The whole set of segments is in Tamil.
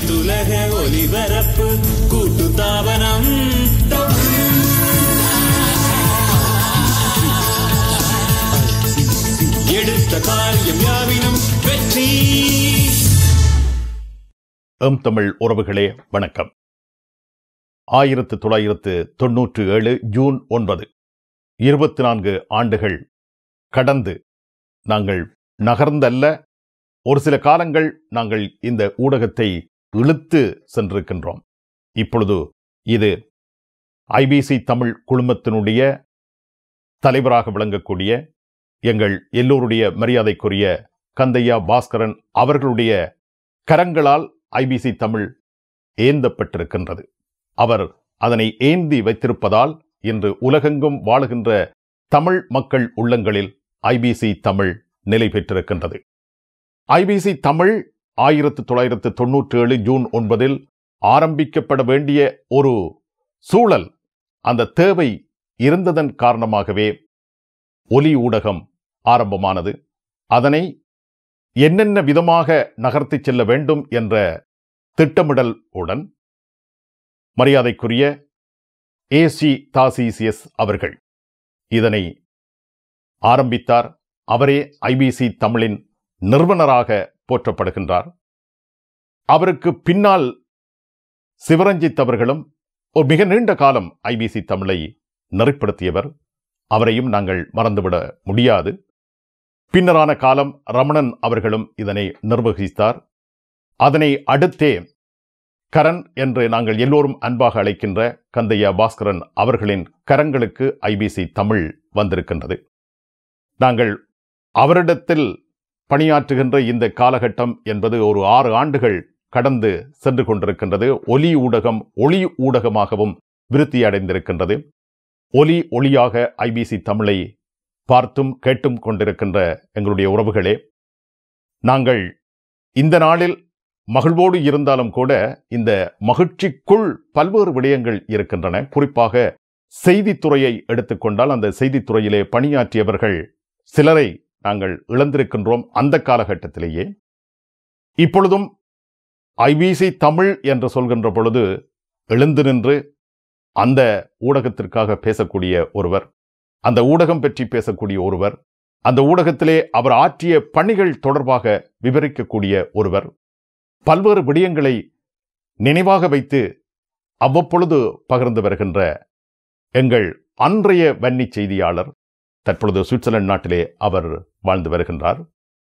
அனைத்துலக ஒலிபரப்பு கூட்டு தாபனம் எடுத்த காரியம் யாவினும் வெற்றி எம் தமிழ் உறவுகளே வணக்கம் ஆயிரத்து தொள்ளாயிரத்து தொன்னூற்று ஏழு ஜூன் ஒன்பது இருபத்தி நான்கு ஆண்டுகள் கடந்து நாங்கள் நகர்ந்தல்ல ஒரு சில காலங்கள் நாங்கள் இந்த ஊடகத்தை இழுத்து சென்றிருக்கின்றோம் இப்பொழுது இது ஐபிசி தமிழ் குழுமத்தினுடைய தலைவராக விளங்கக்கூடிய எங்கள் எல்லோருடைய மரியாதைக்குரிய கந்தையா பாஸ்கரன் அவர்களுடைய கரங்களால் ஐபிசி தமிழ் ஏந்தப்பட்டிருக்கின்றது அவர் அதனை ஏந்தி வைத்திருப்பதால் இன்று உலகெங்கும் வாழுகின்ற தமிழ் மக்கள் உள்ளங்களில் ஐபிசி தமிழ் நிலை பெற்றிருக்கின்றது ஐபிசி தமிழ் ஆயிரத்து தொள்ளாயிரத்து தொன்னூற்றி ஏழு ஜூன் ஒன்பதில் ஆரம்பிக்கப்பட வேண்டிய ஒரு சூழல் அந்த தேவை இருந்ததன் காரணமாகவே ஒலி ஊடகம் ஆரம்பமானது அதனை என்னென்ன விதமாக நகர்த்திச் செல்ல வேண்டும் என்ற திட்டமிடல் உடன் மரியாதைக்குரிய ஏசி தாசிசிஎஸ் அவர்கள் இதனை ஆரம்பித்தார் அவரே ஐபிசி தமிழின் நிறுவனராக போற்றப்படுகின்றார் அவருக்கு பின்னால் சிவரஞ்சித் அவர்களும் ஒரு மிக நீண்ட காலம் ஐபிசி தமிழை நெறிப்படுத்தியவர் அவரையும் நாங்கள் மறந்துவிட முடியாது பின்னரான காலம் ரமணன் அவர்களும் இதனை நிர்வகித்தார் அதனை அடுத்தே கரண் என்று நாங்கள் எல்லோரும் அன்பாக அழைக்கின்ற கந்தையா பாஸ்கரன் அவர்களின் கரங்களுக்கு ஐபிசி தமிழ் வந்திருக்கின்றது நாங்கள் அவரிடத்தில் பணியாற்றுகின்ற இந்த காலகட்டம் என்பது ஒரு ஆறு ஆண்டுகள் கடந்து சென்று கொண்டிருக்கின்றது ஒலி ஊடகம் ஒளி ஊடகமாகவும் விருத்தி அடைந்திருக்கின்றது ஒலி ஒளியாக ஐபிசி தமிழை பார்த்தும் கேட்டும் கொண்டிருக்கின்ற எங்களுடைய உறவுகளே நாங்கள் இந்த நாளில் மகிழ்வோடு இருந்தாலும் கூட இந்த மகிழ்ச்சிக்குள் பல்வேறு விடயங்கள் இருக்கின்றன குறிப்பாக செய்தித்துறையை எடுத்துக்கொண்டால் அந்த செய்தித்துறையிலே பணியாற்றியவர்கள் சிலரை நாங்கள் இழந்திருக்கின்றோம் அந்த காலகட்டத்திலேயே இப்பொழுதும் ஐபிசி தமிழ் என்று சொல்கின்ற பொழுது எழுந்து நின்று அந்த ஊடகத்திற்காக பேசக்கூடிய ஒருவர் அந்த ஊடகம் பற்றி பேசக்கூடிய ஒருவர் அந்த ஊடகத்திலே அவர் ஆற்றிய பணிகள் தொடர்பாக விவரிக்கக்கூடிய ஒருவர் பல்வேறு விடயங்களை நினைவாக வைத்து அவ்வப்பொழுது பகிர்ந்து வருகின்ற எங்கள் அன்றைய வன்னி செய்தியாளர் தற்பொழுது சுவிட்சர்லாந்து நாட்டிலே அவர் வாழ்ந்து வருகின்றார்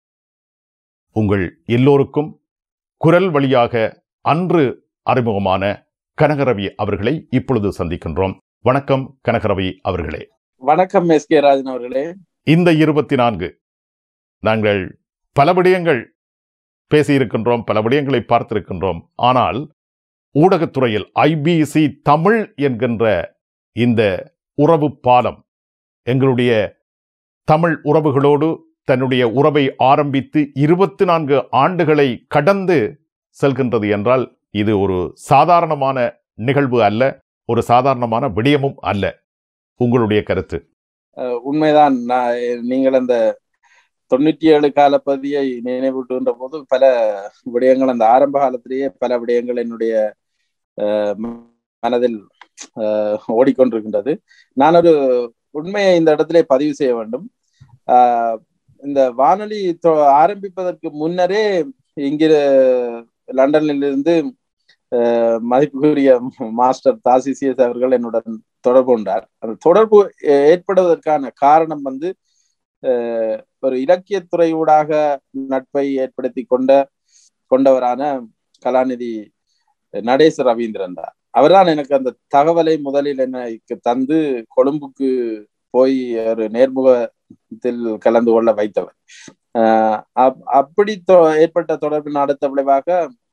உங்கள் எல்லோருக்கும் குரல் வழியாக அன்று அறிமுகமான கனகரவி அவர்களை இப்பொழுது சந்திக்கின்றோம் வணக்கம் கனகரவி அவர்களே வணக்கம் எஸ் கே ராஜன் அவர்களே இந்த இருபத்தி நான்கு நாங்கள் பல விடயங்கள் பேசியிருக்கின்றோம் பல விடயங்களை பார்த்திருக்கின்றோம் ஆனால் ஊடகத்துறையில் ஐபிசி தமிழ் என்கின்ற இந்த உறவு பாலம் எங்களுடைய தமிழ் உறவுகளோடு தன்னுடைய உறவை ஆரம்பித்து இருபத்தி நான்கு ஆண்டுகளை கடந்து செல்கின்றது என்றால் இது ஒரு சாதாரணமான நிகழ்வு அல்ல ஒரு சாதாரணமான விடயமும் அல்ல உங்களுடைய கருத்து அஹ் உண்மைதான் நான் நீங்கள் அந்த தொண்ணூற்றி ஏழு காலப்பதியை நினைவூட்டுகின்ற போது பல விடயங்கள் அந்த ஆரம்ப காலத்திலேயே பல விடயங்கள் என்னுடைய அஹ், மனதில் அஹ், ஓடிக்கொண்டிருக்கின்றது நான் ஒரு உண்மையை இந்த இடத்திலே பதிவு செய்ய வேண்டும் ஆஹ், இந்த வானொலி தொ- ஆரம்பிப்பதற்கு முன்னரே இங்கிரு லண்டனிலிருந்து அஹ், மதிப்புக்குரிய மாஸ்டர் தாசிசிஎஸ் அவர்கள் என்னுடன் தொடர்பு கொண்டார் அந்த தொடர்பு அஹ், ஏற்படுவதற்கான காரணம் வந்து அஹ், ஒரு இலக்கியத்துறை ஊடாக நட்பை ஏற்படுத்தி கொண்ட கொண்டவரான கலாநிதி நடேச ரவீந்திரன் தான் அவர்தான் எனக்கு அந்த தகவலை முதலில் எனக்கு தந்து கொழும்புக்கு போய் ஒரு நேர்முகத்தில் கலந்து கொள்ள வைத்தவர் ஆஹ் அப்- அப்படி தொ- ஏற்பட்ட தொடர்பின் அடுத்த விளைவாக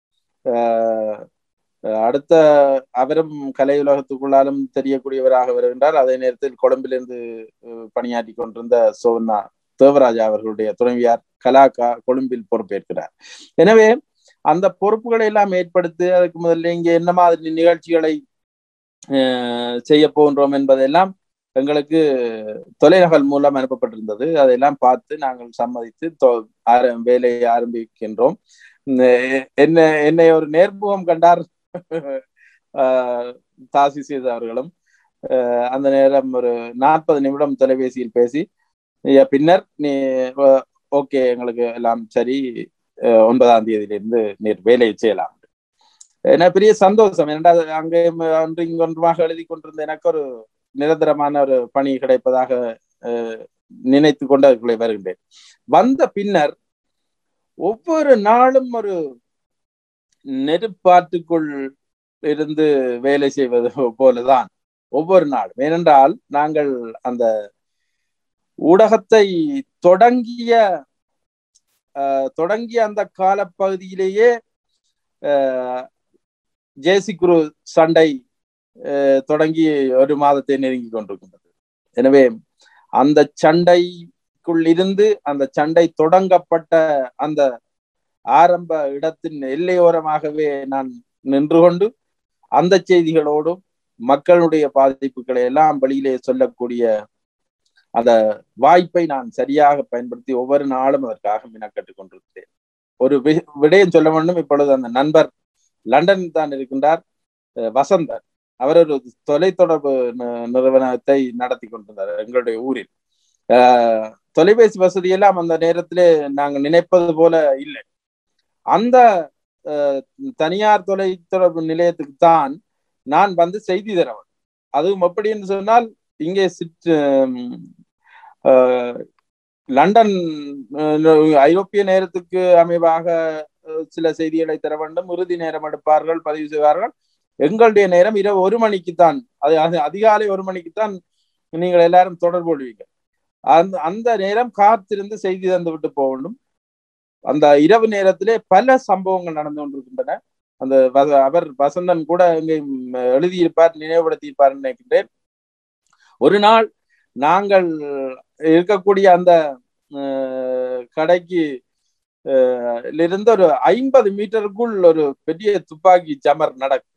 ஆஹ் அடுத்த அவரும் கலை உலகத்துக்குள்ளாலும் தெரியக்கூடியவராக வருகின்றார் அதே நேரத்தில் கொழும்பிலிருந்து அஹ், பணியாற்றி கொண்டிருந்த சோனா தேவராஜா அவர்களுடைய துணைவியார் கலாக்கா கொழும்பில் பொறுப்பேற்கிறார் எனவே அந்த பொறுப்புகளை எல்லாம் ஏற்படுத்தி அதுக்கு முதல்ல இங்க என்ன மாதிரி நிகழ்ச்சிகளை அஹ், செய்ய போகின்றோம் என்பதெல்லாம் எங்களுக்கு தொலைநகல் மூலம் அனுப்பப்பட்டிருந்தது அதையெல்லாம் பார்த்து நாங்கள் சம்மதித்து தொ- ஆர- வேலையை ஆரம்பிக்கின்றோம் நெ- என்ன என்னை ஒரு நேர்முகம் கண்டார் ஆஹ் தாசி சீதா அவர்களும் ஆஹ் அந்த நேரம் ஒரு நாற்பது நிமிடம் தொலைபேசியில் பேசி ஐயா, பின்னர் நீ ஓகே எங்களுக்கு எல்லாம் சரி ஆஹ் ஒன்பதாம் தேதியிலிருந்து நீர் வேலையை செய்யலாம் எனக்கு பெரிய சந்தோஷம் ஏனென்றா அங்கே அன்று இங்கு ஒன்றுமாக எழுதி கொண்டிருந்த எனக்கு ஒரு நிரந்தரமான ஒரு பணி கிடைப்பதாக ஆஹ் நினைத்து கொண்டு அதுக்குள்ளே வருகின்றேன் வந்த பின்னர் ஒவ்வொரு நாளும் ஒரு நெருப்பாற்றுக்குள் இருந்து வேலை செய்வது போலதான் ஒவ்வொரு நாளும் ஏனென்றால் நாங்கள் அந்த ஊடகத்தை தொடங்கிய ஆஹ், தொடங்கிய அந்த காலப்பகுதியிலேயே ஆஹ், ஜேசி குரு சண்டை ஆஹ், தொடங்கி ஒரு மாதத்தை நெருங்கி கொண்டிருக்கின்றது எனவே அந்த சண்டைக்குள் இருந்து அந்த சண்டை தொடங்கப்பட்ட அந்த ஆரம்ப இடத்தின் எல்லையோரமாகவே நான் நின்று கொண்டு அந்த செய்திகளோடும் மக்களுடைய பாதிப்புகளை எல்லாம் வெளியிலே சொல்லக்கூடிய அந்த வாய்ப்பை நான் சரியாக பயன்படுத்தி ஒவ்வொரு நாளும் அதற்காக மினக்கட்டுக் கொண்டிருக்கிறேன் ஒரு வி- விடயம் சொல்ல வேண்டும் இப்பொழுது அந்த நண்பர் லண்டன் தான் இருக்கின்றார் அஹ் வசந்தர் அவர் ஒரு தொலைத்தொடர்பு நி- நிறுவனத்தை நடத்தி கொண்டிருந்தார் எங்களுடைய ஊரில் ஆஹ் தொலைபேசி வசதி எல்லாம் அந்த நேரத்திலே நாங்கள் நினைப்பது போல இல்லை அந்த அஹ், தனியார் தொலைத்தொடர்பு நிலையத்துக்கு தான் நான் வந்து செய்தி தரவன் அதுவும் எப்படின்னு சொன்னால் இங்கே சிற்று உம், அஹ், லண்டன் அஹ், ஐரோப்பிய நேரத்துக்கு அமைவாக அஹ், சில செய்திகளை தர வேண்டும் இறுதி நேரம் எடுப்பார்கள் பதிவு செய்வார்கள் எங்களுடைய நேரம் இரவு ஒரு மணிக்குத்தான் அது அது அதிகாலை ஒரு மணிக்குத்தான் நீங்கள் எல்லாரும் தொடர்பு கொள்வீங்க அந்த அந்த நேரம் காத்திருந்து செய்தி தந்து விட்டு போக வேண்டும் அந்த இரவு நேரத்திலே பல சம்பவங்கள் நடந்து கொண்டிருக்கின்றன அந்த வ- அவர் வசந்தன் கூட இங்கே ம், எழுதியிருப்பார் நினைவுபடுத்தியிருப்பார் நினைக்கின்றேன் ஒரு நாள் நாங்கள் இருக்கக்கூடிய அந்த அஹ், கடைக்கு அஹ், இருந்து ஒரு ஐம்பது மீட்டருக்குள் ஒரு பெரிய துப்பாக்கி ஜமர் நடக்கும்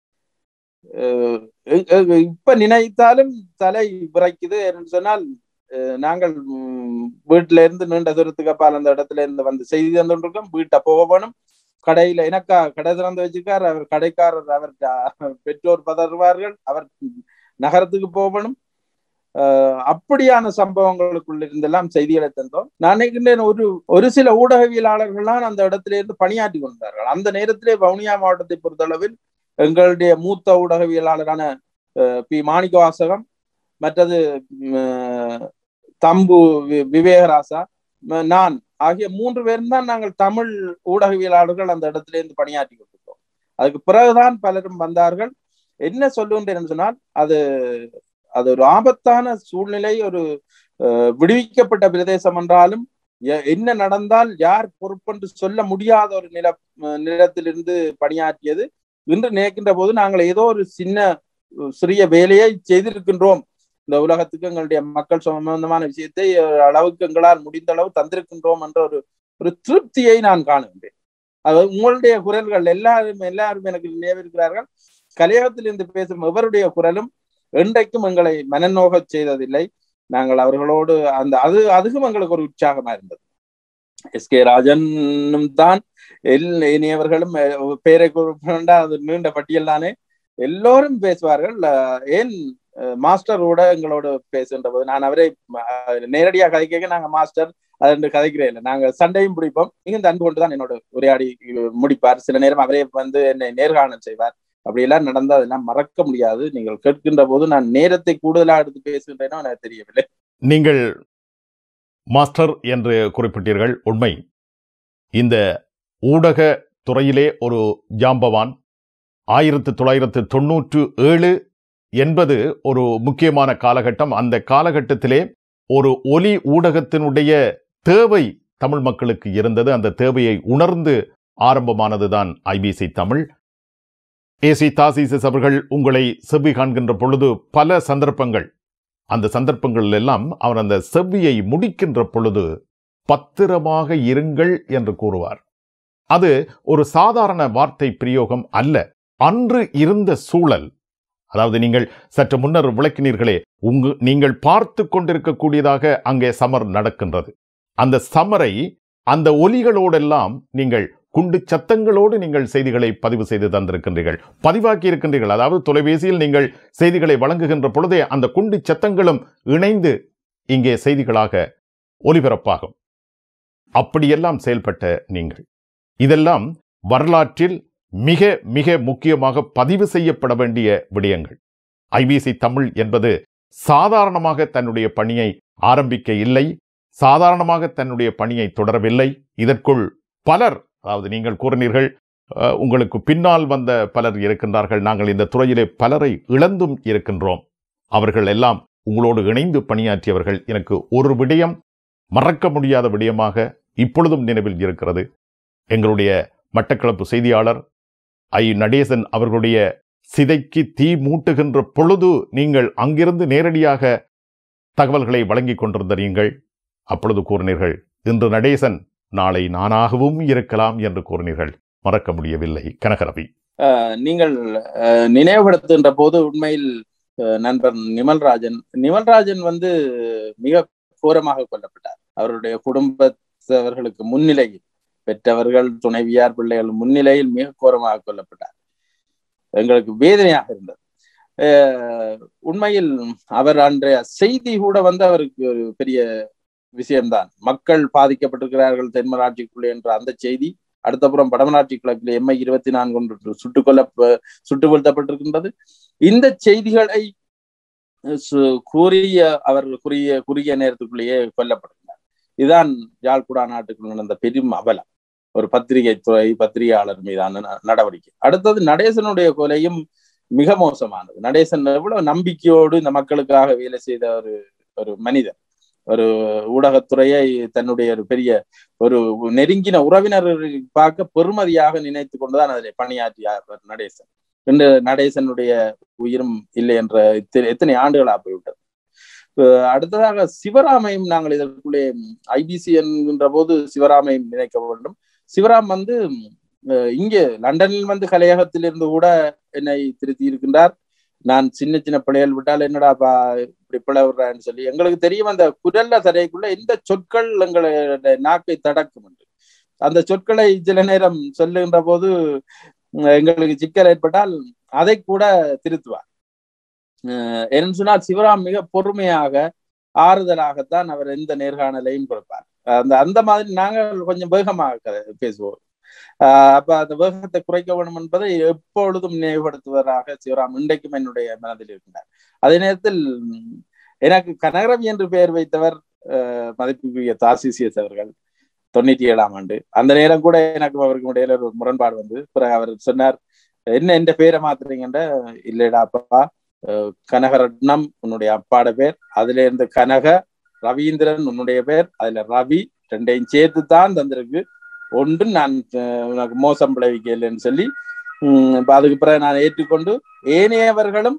அஹ், எ- எ- இப்ப நினைத்தாலும் தலை விரைக்குது என்று சொன்னால் அஹ், நாங்கள் ம், வீட்டுல இருந்து நீண்ட தூரத்துக்கு அப்பால் அந்த இடத்துல இருந்து வந்து செய்தி தந்துருக்கோம் வீட்டை போகணும் கடையில எனக்கா கடை திறந்து வச்சுக்கார் அவர் கடைக்காரர் அவர் அஹ், பெற்றோர் பதறுவார்கள் அவர் நகரத்துக்கு போகணும் அஹ், அப்படியான சம்பவங்களுக்குள்ள இருந்தெல்லாம் செய்திகளை தந்தோம் நான் நினைக்கின்றேன் ஒரு ஒரு சில ஊடகவியலாளர்கள்லாம் அந்த இடத்துல இருந்து பணியாற்றி கொண்டார்கள் அந்த நேரத்திலே வவுனியா மாவட்டத்தை பொறுத்தளவில் எங்களுடைய மூத்த ஊடகவியலாளரான அஹ், பி மாணிக்க வாசகம் மற்றது ம், அஹ், தம்பு வி- விவேகராசா ம- நான் ஆகிய மூன்று பேரும் தான் நாங்கள் தமிழ் ஊடகவியலாளர்கள் அந்த இடத்துல இருந்து பணியாற்றி கொண்டிருக்கோம் அதுக்கு பிறகுதான் பலரும் வந்தார்கள் என்ன சொல்லுகின்றேன் சொன்னால் அது அது ஒரு ஆபத்தான சூழ்நிலை ஒரு அஹ், விடுவிக்கப்பட்ட பிரதேசம் என்றாலும் எ- என்ன நடந்தால் யார் பொறுப்பென்று சொல்ல முடியாத ஒரு நில அஹ், நிலத்திலிருந்து பணியாற்றியது இன்று நினைக்கின்ற போது நாங்கள் ஏதோ ஒரு சின்ன அஹ், சிறிய வேலையை செய்திருக்கின்றோம் இந்த உலகத்துக்கு எங்களுடைய மக்கள் சம்பந்தமான விஷயத்தை அஹ், அளவுக்கு எங்களால் முடிந்த அளவு தந்திருக்கின்றோம் என்ற ஒரு ஒரு திருப்தியை நான் காணுகின்றேன் அது உங்களுடைய குரல்கள் எல்லாரும் எல்லாரும் எனக்கு நினைவிருக்கிறார்கள் கலையகத்திலிருந்து பேசும் எவருடைய குரலும் என்றைக்கும் எங்களை மனநோகச் செய்ததில்லை நாங்கள் அவர்களோடு அந்த அது அதுவும் எங்களுக்கு ஒரு உற்சாகமா இருந்தது எஸ் கே ராஜனும் தான் எல் இனியவர்களும் அஹ், பேரை குறிப்பிடா அது நீண்ட பட்டியல் தானே எல்லோரும் பேசுவார்கள் அஹ், ஏன் அஹ், மாஸ்டர் கூட எங்களோடு பேசுகின்ற போது நான் அவரை அஹ், நேரடியா கதைக்க நாங்க மாஸ்டர் அது என்று கதைக்கிறேன் இல்லை நாங்க சண்டையும் பிடிப்போம் மிகுந்த அன்பு கொண்டுதான் என்னோட உரையாடி அஹ், முடிப்பார் சில நேரம் அவரே வந்து என்னை நேர்காணல் செய்வார் அப்படியெல்லாம் நடந்தா அதெல்லாம் மறக்க முடியாது நீங்கள் கேட்கின்ற போது நான் நேரத்தை கூடுதலா எடுத்து பேசுகின்றேனோ எனக்கு தெரியவில்லை நீங்கள் மாஸ்டர் என்று குறிப்பிட்டீர்கள் உண்மை இந்த ஊடக துறையிலே ஒரு ஜாம்பவான் ஆயிரத்து தொள்ளாயிரத்து தொன்னூற்று ஏழு என்பது ஒரு முக்கியமான காலகட்டம் அந்த காலகட்டத்திலே ஒரு ஒலி ஊடகத்தினுடைய தேவை தமிழ் மக்களுக்கு இருந்தது அந்த தேவையை உணர்ந்து ஆரம்பமானதுதான் ஐபிசி தமிழ் ஏசி தாசிசஸ் அவர்கள் உங்களை செவ்வி காண்கின்ற பொழுது பல சந்தர்ப்பங்கள் அந்த சந்தர்ப்பங்கள் எல்லாம் அவர் அந்த செவ்வியை முடிக்கின்ற பொழுது பத்திரமாக இருங்கள் என்று கூறுவார் அது ஒரு சாதாரண வார்த்தை பிரயோகம் அல்ல அன்று இருந்த சூழல் அதாவது நீங்கள் சற்று முன்னர் விளக்கினீர்களே உங்க நீங்கள் பார்த்து கொண்டிருக்கக்கூடியதாக அங்கே சமர் நடக்கின்றது அந்த சமரை அந்த ஒலிகளோடெல்லாம் நீங்கள் குண்டு சத்தங்களோடு நீங்கள் செய்திகளை பதிவு செய்து தந்திருக்கின்றீர்கள் பதிவாக்கி இருக்கின்றீர்கள் அதாவது தொலைபேசியில் நீங்கள் செய்திகளை வழங்குகின்ற பொழுதே அந்த குண்டு சத்தங்களும் இணைந்து இங்கே செய்திகளாக ஒலிபரப்பாகும் அப்படியெல்லாம் செயல்பட்ட நீங்கள் இதெல்லாம் வரலாற்றில் மிக மிக முக்கியமாக பதிவு செய்யப்பட வேண்டிய விடயங்கள் ஐபிசி தமிழ் என்பது சாதாரணமாக தன்னுடைய பணியை ஆரம்பிக்க இல்லை சாதாரணமாக தன்னுடைய பணியை தொடரவில்லை இதற்குள் பலர் அதாவது நீங்கள் கூறினீர்கள் அஹ், உங்களுக்கு பின்னால் வந்த பலர் இருக்கின்றார்கள் நாங்கள் இந்த துறையிலே பலரை இழந்தும் இருக்கின்றோம் அவர்கள் எல்லாம் உங்களோடு இணைந்து பணியாற்றியவர்கள் எனக்கு ஒரு விடயம் மறக்க முடியாத விடயமாக இப்பொழுதும் நினைவில் இருக்கிறது எங்களுடைய மட்டக்களப்பு செய்தியாளர் ஐ நடேசன் அவர்களுடைய சிதைக்கு தீ மூட்டுகின்ற பொழுது நீங்கள் அங்கிருந்து நேரடியாக தகவல்களை வழங்கிக் கொண்டிருந்த நீங்கள் அப்பொழுது கூறினீர்கள் இன்று நடேசன் நாளை நானாகவும் இருக்கலாம் என்று கூறினீர்கள் மறக்க முடியவில்லை கனகரவி அஹ் நீங்கள் அஹ், நினைவுபடுத்துகின்ற போது உண்மையில் அஹ், நண்பர் நிமல்ராஜன் நிமல்ராஜன் வந்து மிக கோரமாக கொல்லப்பட்டார் அவருடைய குடும்பத்தவர்களுக்கு முன்னிலையில் பெற்றவர்கள் துணைவியார் பிள்ளைகள் முன்னிலையில் மிக கோரமாக கொல்லப்பட்டார் எங்களுக்கு வேதனையாக இருந்தது அஹ், உண்மையில் அவர் அன்றைய செய்தி கூட வந்து அவருக்கு ஒரு பெரிய விஷயம்தான் மக்கள் பாதிக்கப்பட்டிருக்கிறார்கள் தென்மராட்சிக்குள்ளே என்ற அந்த செய்தி அடுத்தப்புறம் படமராட்சி கிழக்கில் எம்ஐ இருபத்தி நான்கு ஒன்று சுட்டுக் கொல்ல சுட்டு வீழ்த்தப்பட்டிருக்கின்றது இந்த செய்திகளை சு- கூறிய அவர் குறுகிய குறுகிய நேரத்துக்குள்ளேயே கொல்லப்பட்டிருந்தார் இதுதான் யாழ்குடா நாட்டுக்குள் நடந்த பெரும் அவலம் ஒரு பத்திரிகை துறை பத்திரிகையாளர் மீதான ந- நடவடிக்கை அடுத்தது நடேசனுடைய கொலையும் மிக மோசமானது நடேசன் எவ்வளவு நம்பிக்கையோடு இந்த மக்களுக்காக வேலை செய்த ஒரு ஒரு மனிதர் ஒரு ஊடகத்துறையை தன்னுடைய ஒரு பெரிய ஒரு நெருங்கின உறவினர் பார்க்க பெருமதியாக நினைத்து கொண்டுதான் அதில் பணியாற்றியார் நடேசன் இன்று நடேசனுடைய உயிரும் இல்லை என்ற இத்தனை- எத்தனை ஆண்டுகளா போய்விட்டது அஹ் அடுத்ததாக சிவராமையும் நாங்கள் இதற்குள்ளே ஐபிசி என்கின்ற போது சிவராமையும் நினைக்க வேண்டும் சிவராம் வந்து அஹ் இங்கே லண்டனில் வந்து கலையகத்தில் இருந்து கூட என்னை திருத்தி இருக்கின்றார் நான் சின்ன சின்ன பிள்ளைகள் விட்டால் என்னடாப்பா இப்படி பிள்ளை விடுறான்னு சொல்லி எங்களுக்கு தெரியும் அந்த குரல்ல தரைக்குள்ள எந்த சொற்கள் எங்களுடைய நாக்கை தடக்கும் என்று அந்த சொற்களை சில நேரம் சொல்லுகின்ற போது உம், எங்களுக்கு சிக்கல் ஏற்பட்டால் அதை கூட திருத்துவார் அஹ் ஏன்னு சொன்னால் சிவராம் மிக பொறுமையாக ஆறுதலாகத்தான் அவர் எந்த நேர்காணலையும் கொடுப்பார் அந்த அந்த மாதிரி நாங்கள் கொஞ்சம் வேகமாக கதை- பேசுவோம் ஆஹ் அப்ப அந்த வேகத்தை குறைக்க வேண்டும் என்பதை எப்பொழுதும் நினைவுபடுத்துவதாக சிவராம் இன்றைக்கும் என்னுடைய மனதில் இருக்கின்றார் அதே நேரத்தில் உம், எனக்கு கனகரவி என்று பெயர் வைத்தவர் ஆஹ் மதிப்புக்குரிய தாசிசியஸ் அவர்கள் தொண்ணூத்தி ஏழாம் ஆண்டு அந்த நேரம் கூட எனக்கு அவருக்கு இடையில ஒரு முரண்பாடு வந்து பிறகு அவர் சொன்னார் என்ன எந்த பேரை மாத்துறீங்கன்ற இல்லடா அப்பா அஹ் கனகரட்னம் உன்னுடைய அப்பாட பேர் அதுல இருந்து கனக ரவீந்திரன் உன்னுடைய பேர் அதுல ரவி ரெண்டையும் சேர்த்து தான் தந்திருக்கு ஒன்று நான் அஹ், உனக்கு மோசம் விளைவிக்கலைன்னு சொல்லி உம் இப்ப அதுக்கு பிறகு நான் ஏற்றுக்கொண்டு ஏனையவர்களும்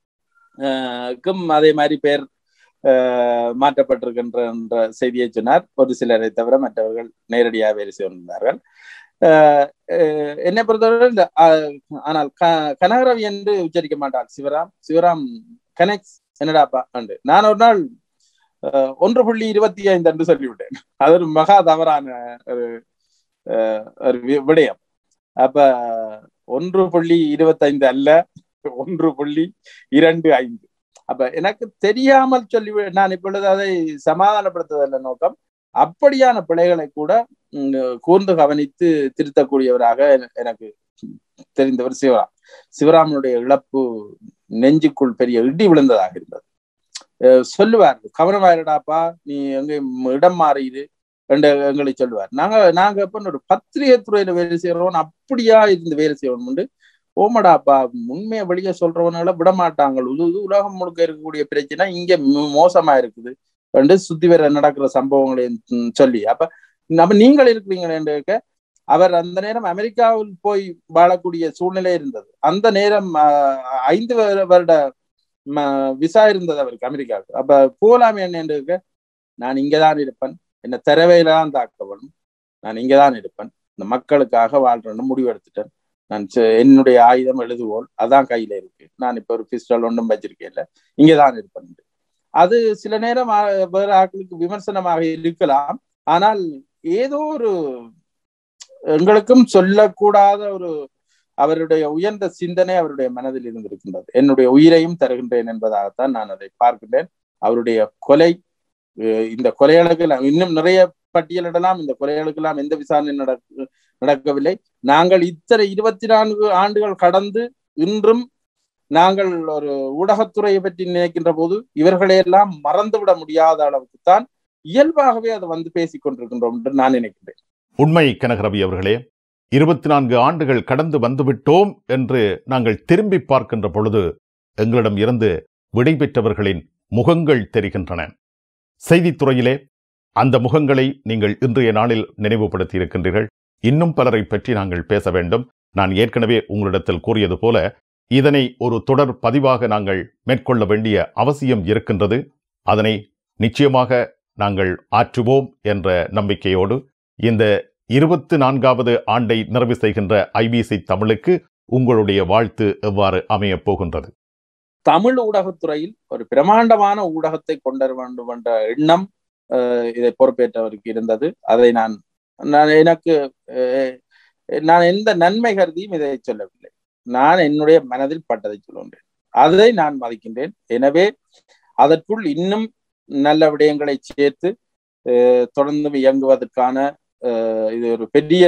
அஹ், க்கும் அதே மாதிரி பேர் அஹ், மாற்றப்பட்டிருக்கின்ற என்ற செய்தியை சொன்னார் ஒரு சிலரை தவிர மற்றவர்கள் நேரடியாக வேலை செய்திருந்தார்கள் அஹ், அஹ், என்னை பொறுத்தவரை இந்த அஹ், ஆனால் க- கனகரவி என்று உச்சரிக்க மாட்டார் சிவராம் சிவராம் கனெக்ட்ஸ் என்னடாப்பா அண்டு நான் ஒரு நாள் அஹ், ஒன்று புள்ளி இருபத்தி ஐந்து என்று சொல்லிவிட்டேன் அது ஒரு மகா தவறான ஒரு அஹ், ஒரு வி- விடயம் அப்ப ஒன்று புள்ளி இருபத்தைந்து அல்ல ஒன்று புள்ளி இரண்டு ஐந்து அப்ப எனக்கு தெரியாமல் சொல்லி நான் இப்பொழுது அதை சமாதானப்படுத்துவதில்லை நோக்கம் அப்படியான பிழைகளை கூட உம், கூர்ந்து கவனித்து திருத்தக்கூடியவராக என- எனக்கு தெரிந்தவர் சிவராம் சிவராமனுடைய இழப்பு நெஞ்சுக்குள் பெரிய இடி விழுந்ததாக இருந்தது அஹ் சொல்லுவார் கவனமாயிரடாப்பா நீ எங்க இடம் மாறிடு என்று எங்களை சொல்லுவார் நாங்க நாங்க எப்ப ஒரு பத்திரிகை துறையில வேலை செய்யறோம் அப்படியா இருந்து வேலை செய்யணும் உண்டு ஓமடாப்பா உண்மையை வெளியே சொல்றவனால விட மாட்டாங்க இது இது உலகம் முழுக்க இருக்கக்கூடிய பிரச்சனை இங்க மோ- மோசமா இருக்குது என்று சுத்தி வர நடக்கிற சம்பவங்களையும் ம், சொல்லி அப்ப நம்ம நீங்கள் இருக்கிறீங்களேன்னு கேட்க அவர் அந்த நேரம் அமெரிக்காவில் போய் வாழக்கூடிய சூழ்நிலை இருந்தது அந்த நேரம் ஆஹ், ஐந்து வருட- வருட ம- விசா இருந்தது அவருக்கு அமெரிக்காவுக்கு அப்ப போலாமே என்ன இருக்க நான் இங்கதான் இருப்பேன் என்ன தரவையில தான் தாக்கப்படும் நான் இங்கதான் இருப்பேன் இந்த மக்களுக்காக வாழ்றேன்னு முடிவு எடுத்துட்டேன் நான் செ- என்னுடைய ஆயுதம் எழுதுகோல் அதான் கையில இருக்கு நான் இப்ப ஒரு பிஸ்டல் ஒன்றும் வச்சிருக்கேன்ல இங்கதான் இருப்பேன் அது சில நேரம் ஆ- வேற ஆட்களுக்கு விமர்சனமாக இருக்கலாம் ஆனால் ஏதோ ஒரு எங்களுக்கும் சொல்லக்கூடாத ஒரு அவருடைய உயர்ந்த சிந்தனை அவருடைய மனதில் இருந்திருக்கின்றது என்னுடைய உயிரையும் தருகின்றேன் என்பதாகத்தான் நான் அதை பார்க்கின்றேன் அவருடைய கொலை அஹ் இந்த கொலைகளுக்கு இன்னும் நிறைய பட்டியலிடலாம் இந்த கொலைகளுக்கெல்லாம் எந்த விசாரணை நடக்க நடக்கவில்லை நாங்கள் இத்தனை இருபத்தி நான்கு ஆண்டுகள் கடந்து இன்றும் நாங்கள் ஒரு ஊடகத்துறையை பற்றி நினைக்கின்ற போது இவர்களையெல்லாம் மறந்துவிட முடியாத அளவுக்கு தான் இயல்பாகவே அதை வந்து பேசிக் கொண்டிருக்கின்றோம் என்று நான் நினைக்கிறேன் உண்மை கனகரவி அவர்களே இருபத்தி நான்கு ஆண்டுகள் கடந்து வந்துவிட்டோம் என்று நாங்கள் திரும்பி பார்க்கின்ற பொழுது எங்களிடம் இருந்து விடைபெற்றவர்களின் முகங்கள் தெரிகின்றன செய்தித்துறையிலே அந்த முகங்களை நீங்கள் இன்றைய நாளில் நினைவுபடுத்தி இருக்கின்றீர்கள் இன்னும் பலரை பற்றி நாங்கள் பேச வேண்டும் நான் ஏற்கனவே உங்களிடத்தில் கூறியது போல இதனை ஒரு தொடர் பதிவாக நாங்கள் மேற்கொள்ள வேண்டிய அவசியம் இருக்கின்றது அதனை நிச்சயமாக நாங்கள் ஆற்றுவோம் என்ற நம்பிக்கையோடு இந்த இருபத்து நான்காவது ஆண்டை நிறைவு செய்கின்ற ஐபிசி தமிழுக்கு உங்களுடைய வாழ்த்து எவ்வாறு அமையப் போகின்றது தமிழ் ஊடகத்துறையில் ஒரு பிரமாண்டமான ஊடகத்தை கொண்டு வர வேண்டும் என்ற எண்ணம் அஹ், இதை பொறுப்பேற்றவருக்கு இருந்தது அதை நான் நான் எனக்கு அஹ், நான் எந்த நன்மை கருதியும் இதை சொல்லவில்லை நான் என்னுடைய மனதில் பட்டதை சொல்கின்றேன் அதை நான் மதிக்கின்றேன் எனவே அதற்குள் இன்னும் நல்ல விடயங்களை சேர்த்து அஹ், தொடர்ந்து இயங்குவதற்கான அஹ், இது ஒரு பெரிய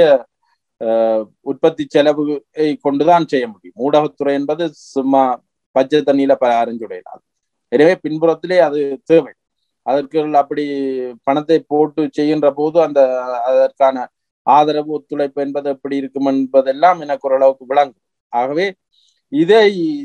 அஹ், உற்பத்தி செலவை கொண்டுதான் செய்ய முடியும் ஊடகத்துறை என்பது சும்மா பச்சை தண்ணியில ப அரைஞ்சுடையலாம் எனவே பின்புறத்திலே அது தேவை அதற்கு அப்படி பணத்தை போட்டு செய்கின்ற போது அந்த அதற்கான ஆதரவு ஒத்துழைப்பு என்பது எப்படி இருக்கும் என்பதெல்லாம் எனக்கு ஓரளவுக்கு விளங்கும் ஆகவே இதை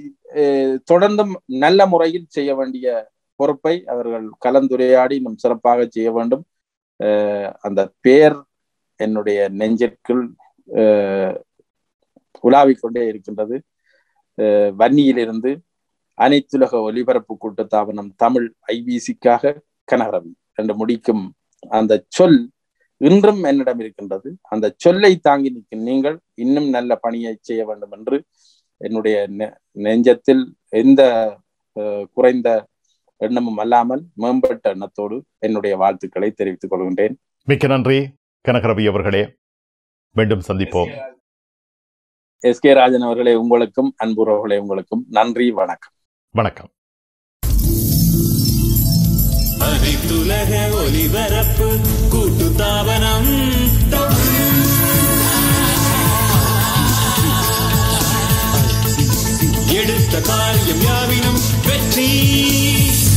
அஹ், தொடர்ந்தும் நல்ல முறையில் செய்ய வேண்டிய பொறுப்பை அவர்கள் கலந்துரையாடி இன்னும் சிறப்பாக செய்ய வேண்டும் அஹ், அந்த பேர் என்னுடைய நெஞ்சிற்குள் அஹ், உலாவிக் கொண்டே இருக்கின்றது அஹ், வன்னியிலிருந்து அனைத்துலக ஒலிபரப்பு கூட்டுத்தாபனம் தமிழ் ஐபிசிக்காக கனகரவி என்று முடிக்கும் அந்த சொல் இன்றும் என்னிடம் இருக்கின்றது அந்த சொல்லை தாங்கி நிற்கும் நீங்கள் இன்னும் நல்ல பணியை செய்ய வேண்டும் என்று என்னுடைய நெ- நெஞ்சத்தில் எந்த அஹ், குறைந்த எண்ணமும் அல்லாமல் மேம்பட்ட எண்ணத்தோடு என்னுடைய வாழ்த்துக்களை தெரிவித்துக் கொள்கின்றேன் மிக்க நன்றி கனகரவி அவர்களே மீண்டும் சந்திப்போம் எஸ் கே ராஜன் அவர்களே உங்களுக்கும் அன்புறவுகளே உங்களுக்கும் நன்றி வணக்கம் வணக்கம் அனைத்துலக ஒலிபரப்பு கூட்டு தாபனம் எடுத்த காரியம் யாவினும் வெற்றி